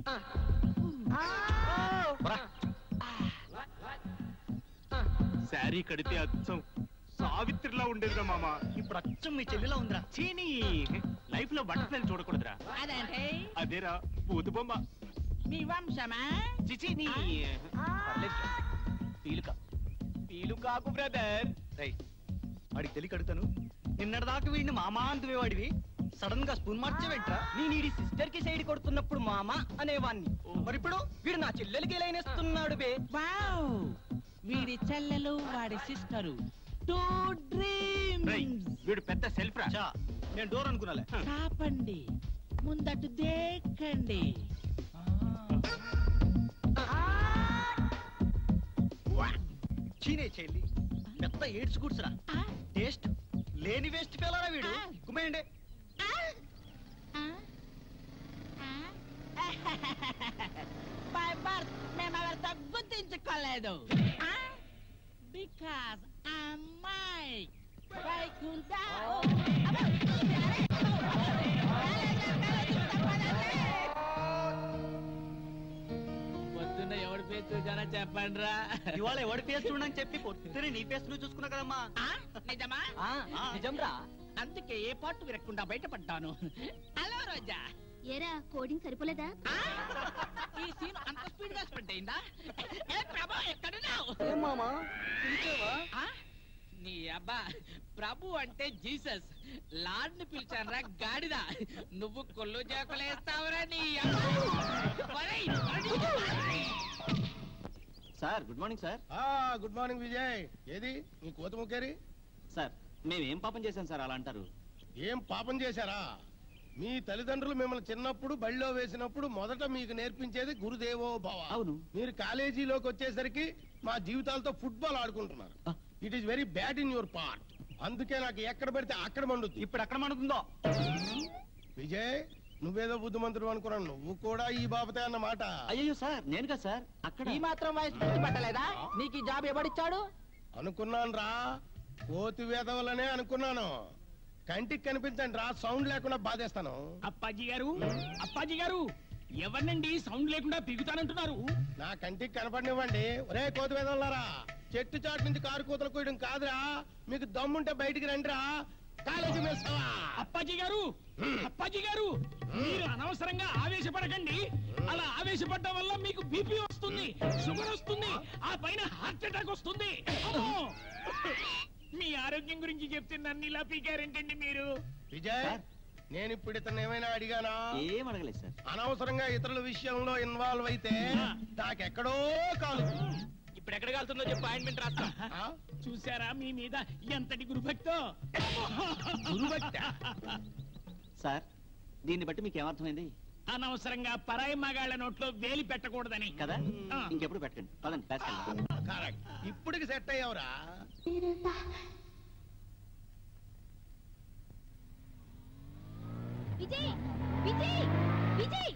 రా. శారీ కడితే అచ్చం సావిత్రిలా ఉండేదిరా మామ ఇప్పుడు అచ్చం మీ చెల్లిలా ఉందిరా చీనీ లైఫ్ లో బటర్ఫ్లై చూడకూడదురా అదేంటి అదేరా పూతు బొమ్మ మీ వంశమా చిచి నీ పీలుక పీలుకాకు బ్రదర్ వాడికి తెలియక అడుగుతాను నిన్నటిదాకా వీడిని మామా అంటువేవాడివి సడన్ గా స్పూన్ మార్చేవేంట్రా నేను ఈ సిస్టర్ కి సైడ్ కొడుతున్నప్పుడు మామ అనేవాణ్ణి మరి ఇప్పుడు వీడు నా చెల్లెలకి లైనేస్తున్నాడు బే వావ్ వీడి చెల్లెలు వాడి సిస్టరు టూ రేయ్, డ్రీమ్స్ వీడు పెద్ద సెల్ఫ్ రా చా నేను డోర్ అనుకున్నాలే కాపండి ముందటు దేకండి చీనే చెల్లి పెద్ద ఎయిడ్స్ గుడ్స్రా ఆ, టేస్ట్ లేని వేస్ట్ పిల్లరా వీడు కుమ్మేయండి ఆ, ఆ, ఆ. బై బర్త్ మేము ఎవరితో గుర్తించుకోలేదు బికాస్ అమ్మాయి వైకుంఠ పొద్దున్న ఎవరి పేరు చూసానో చెప్పండి రా ఇవాళ ఎవడి ఫేస్ చూడని చెప్పి పొద్దునే నీ ఫేస్ నువ్వు చూసుకున్నా కదమ్మా నిజమా నిజం రా అందుకే ఏ పాటు విరక్కుండా బయటపడ్డాను హలో రోజా ఏరా కోడింగ్ సరిపోలేదా ఆ? ఈ సీన్ అంత స్పీడ్ గా స్ప్రెడ్ అయిందా ఏ ప్రభు ఎక్కడున్నావు ఏం మామా పిలిచావా ఆ? నీ అబ్బా ప్రభు అంటే జీసస్ లార్డ్ ని పిలిచానరా గాడిద నువ్వు కొల్లు చేపలేస్తావురా నీ అబ్బా. ఒరేయ్, ఒరేయ్. Sir good morning sir good morning Vijay ఏది నీ కోత ముక్కేరి సార్ మేము ఏం పాపం చేశాం సార్ అలా అంటారు ఏం పాపం చేశారా మీ తల్లిదండ్రులు మిమ్మల్ని చిన్నప్పుడు బడిలో వేసినప్పుడు మొదట మీకు నేర్పించేది గురుదేవో భవ అవును. మీరు కాలేజీలోకి వచ్చేసరికి మా జీవితాలతో ఫుట్బాల్ ఆడుకుంటున్నారు ఆ. It is very bad in your part అందుకే నాకు ఎక్కడ పడితే అక్కడ మండుద్ది ఇప్పుడు ఎక్కడ మనకుందో విజయ్ నువ్వేదో బుద్ధిమంతుడు అనుకున్నాను నువ్వు కూడా ఈ బాబతే అన్నమాట అయ్యో సార్ నేను కదా సార్ అక్కడ ఈ మాత్రం వయసు పట్టలేదా నీకు ఈ జాబ్ ఎవడిచ్చాడు అనుకున్నాను రా కోతి వేదవలనే అనుకున్నాను కంటికి కనిపించండి రా సౌండ్ లేకుండా బాధేస్తాను అప్పాజీ గారు అప్పాజీ గారు ఎవరినండి సౌండ్ లేకుండా పిగుతానంటున్నారు నా కంటికి కనపడినివ్వండి ఒరే కోతి వేదవలారా చెట్టు చాటు నుంచి కారు కూతలు కూయడం కాదురా మీకు దమ్ముంటే బయటికి రండిరా కాలేజీ మిస్ అప్పాజీ గారు అప్పాజీ గారు మీరు అనవసరంగా ఆవేశపడకండి అలా ఆవేశపడడం వల్ల మీకు బీపీ వస్తుంది షుగర్ వస్తుంది ఆ పైన హార్ట్ అటాక్ వస్తుంది అమ్మో! మీ ఆరోగ్యం గురించి చెప్తే నన్ను ఇలా పీకారేంటండి మీరు విజయ్ నేను ఇప్పుడు ఇతను ఏమైనా అడిగానా ఏం అడగలేదు సార్ అనవసరంగా ఇతరుల విషయంలో ఇన్వాల్వ్ అయితే నాకెక్కడో కాలు ఇప్పుడు ఎక్కడ కాలుతుందో చెప్పి అపాయింట్మెంట్ రాస్తా ఆ? చూసారా మీ మీద ఎంతటి గురుభక్తో సార్ దీన్ని బట్టి మీకు ఏమర్థమైంది అనవసరంగా పరాయి మగాళ్ళ నోట్లో వేలి పెట్టకూడదని కదా ఆ. ఇంకెప్పుడు పెట్టండి పదండి క్లాస్కి వెళ్దాం. కరెక్ట్ ఇప్పటికి సెట్ అయ్యావురా విజయ్ విజయ్ విజయ్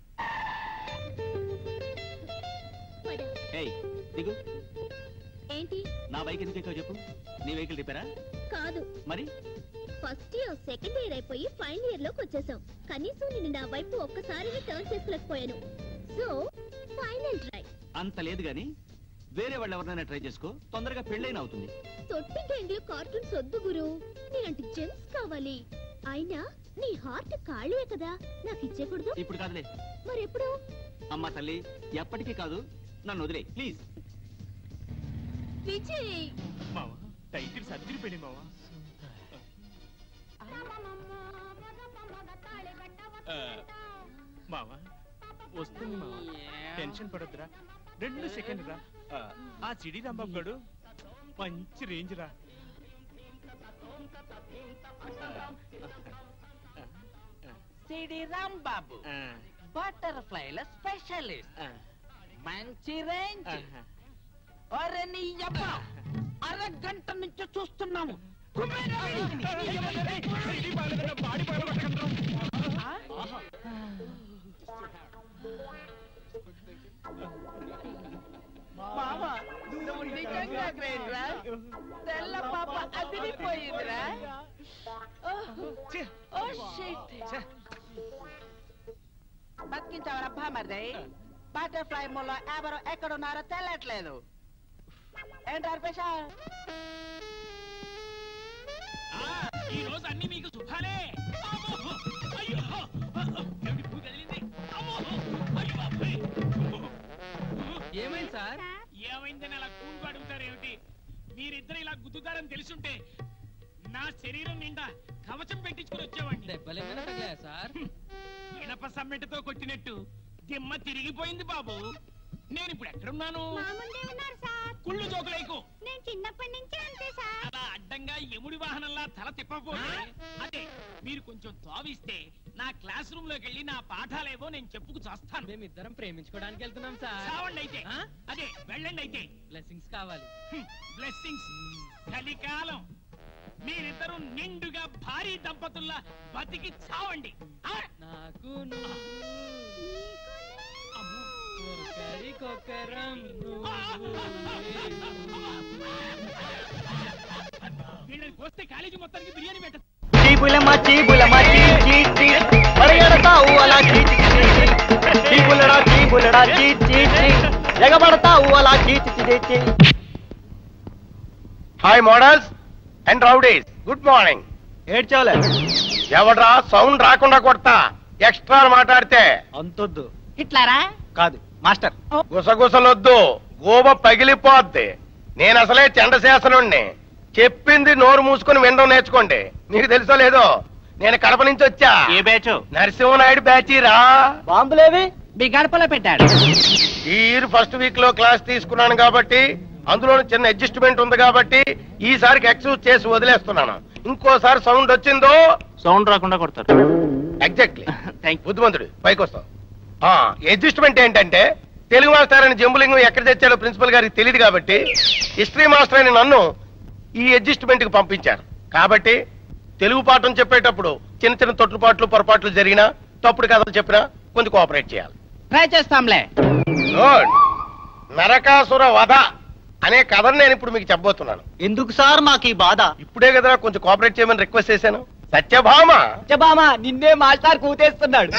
పద. ఏయ్ దిగు ఏంటి నా బైక్ ఎందుకు ఎక్కువ చెప్పు నీ వెహికల్ రిపేరా కాదు మరి ఫస్ట్ ఇయర్ సెకండ్ ఇయర్ అయిపోయి ఫైనల్ ఇయర్ లోకి వచ్చేసాం కనీసం నేను నా వైపు ఒక్కసారి టర్న్ చేసుకోలేకపోయాను సో ఫైనల్ ట్రై అంత లేదు గాని వేరే వాళ్ళు ఎవరినైనా ట్రై చేసుకో తొందరగా పెళ్ళైన అవుతుంది తొట్టి గ్యాంగ్లో కార్టూన్స్ వద్దు గురు నీలాంటి జెమ్స్ కావాలి అయినా నీ హార్ట్ ఖాళీయే కదా నాకు ఇచ్చేకూడదు ఇప్పుడు కాదులే మరెప్పుడు అమ్మ తల్లి ఎప్పటికీ కాదు నన్ను వదిలే ప్లీజ్ విజయ్ మావా టైటిల్స్ అదిరిపోయినాయి మావా మావా వస్తుంది మావా టెన్షన్ పడొద్దురా రెండు సెకండ్ రా ఆ, ఆ సిడి రాంబాబు గడు మంచి రేంజ్ రా సిడి రాంబాబు ఆ, బటర్ఫ్లైల స్పెషలిస్ట్ ఆ, మంచి రేంజ్ ఆహా. ఒరే నీ అబ్బ అరగంట నుంచి చూస్తున్నాము కుమ్మేరా వీడిని. సిడి బాగాలేదురా, బాడీ పగలగొట్టకండ్రా. ఆ? మామ నువ్వు నిజంగా గ్రేట్ రా తెల్ల పాప అదిరిపోయిందిరా ఓ షిట్ బతికించవరబ్బా మరిది బటర్ఫ్లై ముల్లో ఎవరు ఎక్కడున్నారో తెలియట్లేదు ఏంటారు పేషా ఆ, ఈ రోజు అన్ని మీకు శుభాలే అమ్మో! అయ్యో! ఏమిటి భూ కదిలింది? అమ్మో! అయ్యో బాబోయ్! ఏమైంది సార్ ఏమైందని అలా కూలుకు అడుగుతారేమిటి మీరిద్దరు ఇలా గుద్దుతారని తెలుసుంటే నా శరీరం నిండా కవచం పెట్టించుకుని వచ్చేవాడిని దెబ్బలు ఏమైనా తగిలాయా సార్ ఇనప సమ్మెటతో కొట్టినట్టు దిమ్మ తిరిగిపోయింది బాబు నేను ఇప్పుడు ఎక్కడున్నాను మా ముందే ఉన్నారు సార్ కుళ్ళు జోకులేకు నేను చిన్నప్పటి నుంచే అంతే సార్ అలా అడ్డంగా ఎముడి వాహనంలా తల తిప్పపోతే అదే మీరు కొంచెం తోవిస్తే నా క్లాస్ రూమ్ లోకి వెళ్ళి నా పాఠాలేవో నేను చెప్పుకు చేస్తాను మేమిద్దరం ప్రేమించుకోవడానికి వెళ్తున్నాం సార్ చావండి అయితే ఆ? అదే వెళ్ళండి అయితే బ్లెస్సింగ్స్ కావాలి బ్లెస్సింగ్స్ కలికాలం మీరిద్దరూ నిండుగా భారీ దంపతుల్లా బతికి చావండి ఆ? నాకు నువ్వు అమ్మో. ఒకరికొకరం వీళ్ళని కోస్తే కాలేజీ మొత్తానికి బిర్యానీ పెట్ట చీపులమ్మ చీపులమ్మ చీ చీ చీ పడగడతావు అలా చీ చీ చీ చీ. చీపులడా చీపులడా చీ చీ చీ ఎగబడతావు అలా చీ చీ చీ చీ hi models and rowdies good morning ఏడ్చావులే ఎవడ్రా సౌండ్ రాకుండా కొడతా ఎక్స్ట్రా మాట్లాడితే అంతొద్దు ఇట్లారా కాదు మాస్టర్ గుసగుసలొద్దు గోబ పగిలిపోద్ది నేను అసలే చండశాసనుణ్ణి చెప్పింది నోరు మూసుకుని వినడం నేర్చుకోండి మీకు తెలుసో లేదో నేను కడప నుంచి వచ్చా ఏ బ్యాచ్ నరసింహనాయుడు బ్యాచీరా బాంబులేవి మీ గడపలో పెట్టాడు ఈ ఇయర్ ఫస్ట్ వీక్ లో క్లాస్ తీసుకున్నాను కాబట్టి అందులో చిన్న అడ్జస్ట్మెంట్ ఉంది కాబట్టి ఈసారికి ఎక్స్క్యూజ్ చేసి వదిలేస్తున్నాను ఇంకోసారి సౌండ్ వచ్చిందో సౌండ్ రాకుండా కొడతారు ఎగ్జాక్ట్లీ థ్యాంక్ బుద్ధిమంతుడు పైకి వస్తాం అడ్జస్ట్మెంట్ ఏంటంటే తెలుగు మాస్టర్ అని జంబులింగం ఎక్కడ తెచ్చాడో ప్రిన్సిపల్ గారికి తెలియదు కాబట్టి హిస్టరీ మాస్టర్ అని నన్ను ఈ అడ్జస్ట్మెంట్ కి పంపించారు కాబట్టి తెలుగు పాఠం చెప్పేటప్పుడు చిన్న చిన్న తొట్టుపాట్లు పొరపాట్లు జరిగినా తప్పుడు కథలు చెప్పినా కొంచెం కోఆపరేట్ చేయాలి ట్రై చేస్తాంలే గుడ్ నరకాసుర వధ అనే కథను నేను ఇప్పుడు మీకు చెప్పబోతున్నాను ఎందుకు సార్ మాకు ఈ బాధ ఇప్పుడే కదా కొంచెం కోఆపరేట్ చేయమని రిక్వెస్ట్ చేశాను సత్యభామ బామా నిన్నే మాస్టర్ కూతేస్తున్నాడు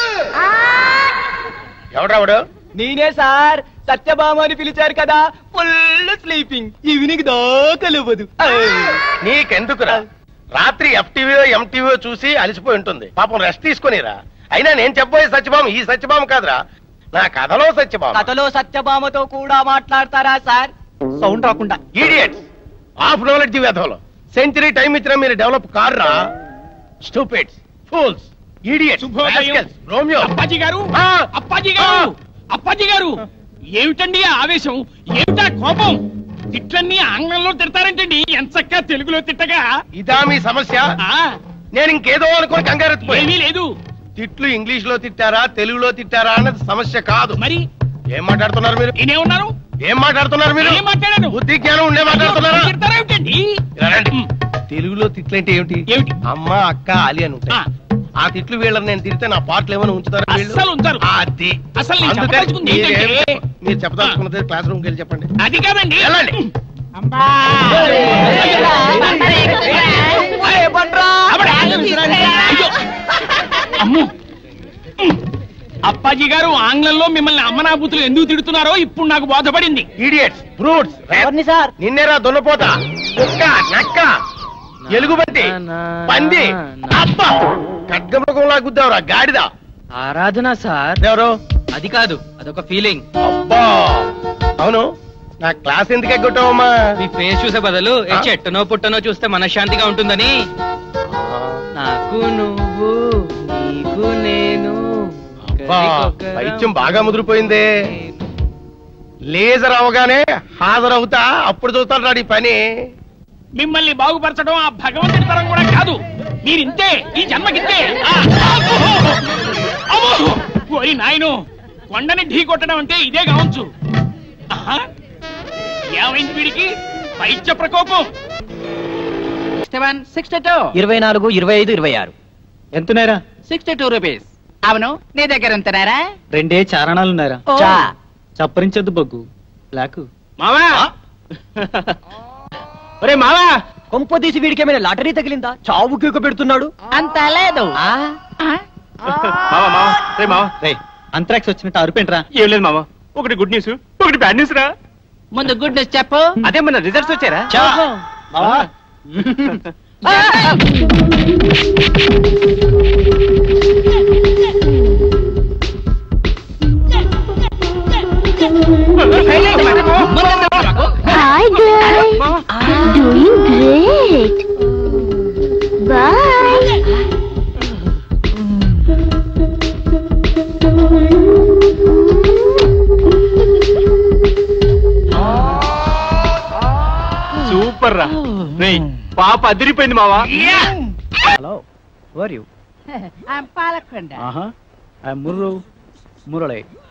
ఎవడావిడు నేనే సార్ సత్యభామ అని పిలిచారు కదా ఫుల్ స్లీపింగ్ ఈవినింగ్ దాకలేవదు నీకెందుకురా రాత్రి ఎఫ్టీవీఓ ఎంటీవీఓ చూసి అలసిపోయి ఉంటుంది పాపం రెస్ట్ తీసుకొనిరా అయినా నేను చెప్పబోయే సత్యభామ ఈ సత్యభామ కాదురా నా కథలో సత్యభామ కథలో సత్యభామతో కూడా మాట్లాడతారా సార్ సౌండ్ రాకుండా ఈడియట్స్ హాఫ్ నాలెడ్జ్ వెధవలో సెంచరీ టైం ఇచ్చినా మీరు డెవలప్ కారురా స్టూపిడ్స్ ఫూల్స్ ఈడియట్స్ శుభోదయం. రోమియో అప్పాజీ గారు ఆ! అప్పాజీ గారు అప్పాజీ గారు ఏమిటండి ఆ ఆవేశం ఏమిటా కోపం తిట్లన్నీ ఆంగ్లంలో తిడతారంటండి ఎంచక్క తెలుగులో తిట్టగా ఇదా మీ సమస్య ఆ, నేను ఇంకేదో అనుకుని కంగారెత్తిపోయి ఏమీ లేదు తిట్లు ఇంగ్లీష్ లో తిట్టారా తెలుగులో తిట్టారా అన్నది సమస్య కాదు మరి ఏం మాట్లాడుతున్నారు మీరు నేనే ఉన్నాను ఏం మాట్లాడుతున్నారు మీరు ఏం మాట్లాడాను బుద్ధి జ్ఞానం ఉండే మాట్లాడుతున్నారా తిడతారేమిటండి ఇలా రండి. తెలుగులో తిట్లంటే ఏమిటి ఏమిటి? అమ్మ అక్క ali అని ఉంటాయి ఆ. ఆ తిట్లు వీళ్ళని నేను తిడితే నా పాటలు ఏమైనా ఉంచుతారా వీళ్ళు? అస్సలు ఉంచరు. అది అసలు నేను అందుకే చెప్పదలుచుకుంది మీరు ఏంటంటే- ఏం- మీరు చెప్పదలుచుకున్నది క్లాస్ రూమ్కి వెళ్ళి చెప్పండి అది కాదండి వెళ్ళండి అబ్బడే. అయ్యో. అమ్మో అప్పాజీ గారు ఆంగ్లంలో మిమ్మల్ని అమ్మనాభూతులు ఎందుకు తిడుతున్నారో ఇప్పుడు నాకు బోధపడింది ఈడియట్స్ ఫ్రూట్స్ ఎవరిని సార్ నిన్నేరా దున్నపోత కుక్క నక్క ఎలుగుబంటి పంది అబ్బ ఖడ్గమృగంలా గుద్దావురా గాడిద ఆరాధన సార్ ఎవరు అది కాదు అదొక ఫీలింగ్ అబ్బా అవును నా క్లాస్ ఎందుకు ఎగ్గొట్టావమ్మా మీ ఫేస్ చూసే బదులు ఏ ఆ? చెట్టునో పుట్టనో చూస్తే మనశ్శాంతిగా ఉంటుందని నాకు నువ్వు నీకు నేను అబ్బా ఒకరికొకరం పైత్యం బాగా ముదిరిపోయిందే లేజర్ అవగానే హాజరవుతా అప్పుడు చూస్తాను రాడు ఈ పని మిమ్మల్ని బాగుపరచడం ఆ భగవంతుడి తరం కూడా కాదు మీరింతే ఈ జన్మకింతే ఆ, అమ్మో! అమ్మో! ఓరి నాయను కొండని ఢీ కొట్టడం అంటే ఇదే కావచ్చు ఆహా! ఏమైంది వీడికి పైత్య ప్రకోపం సెవెన్ సిక్స్టీ టూ ఇరవై నాలుగు ఇరవై ఐదు ఇరవై ఆరు ఎంతున్నారా సిక్స్టీ టూ రూపీస్ అవును నీ దగ్గర ఎంతనారా రెండే చారణాలున్నారా ఓ. చా చప్పరించొద్దు బొగ్గు బ్లాక్ మావా ఒరే మావా కొంప తీసి వీడికి ఏమైనా లాటరీ తగిలిందా చావు కేక పెడుతున్నాడు అంత లేదు ఆ? ఆ? మావా మావా రే మావా రే అంతరాక్స్ వచ్చినట్టు అరుపేంట్రా ఏం లేదు మామ ఒకటి గుడ్ న్యూస్ ఒకటి బ్యాడ్ న్యూస్ రా ముందు గుడ్ న్యూస్ చెప్పు అదే మన రిజల్ట్స్ వచ్చారా Hi guys, doing great. Bye. Super రా రేయ్, పాప అదిరిపోయింది మావా హలో వర్ యు పాలకొండ ఆహా ఐ ముర్రు మురళి